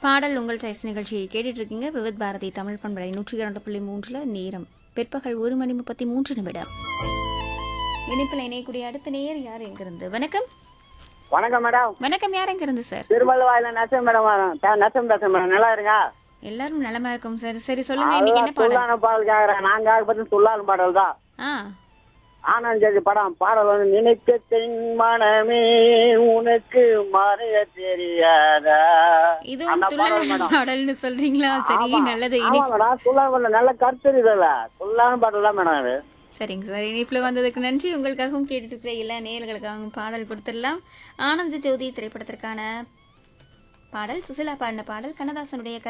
பாடல் உங்கள் சாய்ஸ் நிகழ்ச்சியை கேட்டுட்டு இருக்கீங்க விவித் பாரதி தமிழ் பண்பலை நூற்றி இரண்டு புள்ளி மூன்றுல நேரம் பிற்பகல் ஒரு மணி முப்பத்தி மூன்று நிமிடம் இணைப்பில் இணையக்கூடிய அடுத்த நேயர் யார் எங்கிருந்து வணக்கம் வணக்கம் மேடம் வணக்கம் யார் எங்கிருந்து சார் திருவள்ளுவாயில நச்சம் மேடம் வரும். பே- நச்சம் பேசுறேன் மேடம் நல்லா இருங்க எல்லாரும் நலமா இருக்கும் சார் சரி சொல்லுங்க இன்னைக்கு என்ன அதுதான் பாடல் துள்ளான பாடல் கேக்குறேன் நான் கேட்கப்பட்ட துள்ளான பாடல் தான் ஆ ஆனந்தஜி படம் பாடல் வந்து நினைக்க தென் மனமே உனக்கு மறைய தெரியாதா இதுவும் அந்த பாடல் துள்ளல் மேடம் பாடல்னு சொல்றீங்களா சரி ஆமா. நல்லது ஆமா இனி மேடம் துள்ளான பாடல் நல்ல கருத்து இருக்குதுல்ல துள்ளான பாடல் தான் மேடம் அது சரிங்க சார் இணைப்பில் வந்ததுக்கு நன்றி உங்களுக்காகவும் கேட்டுட்டு இருக்கிற எல்லா நேயர்களுக்காகவும் பாடல் கொடுத்துடலாம் ஆனந்த ஜோதி திரைப்படத்திற்கான பாடல் சுசிலா பாடின பாடல் கண்ணதாசனுடைய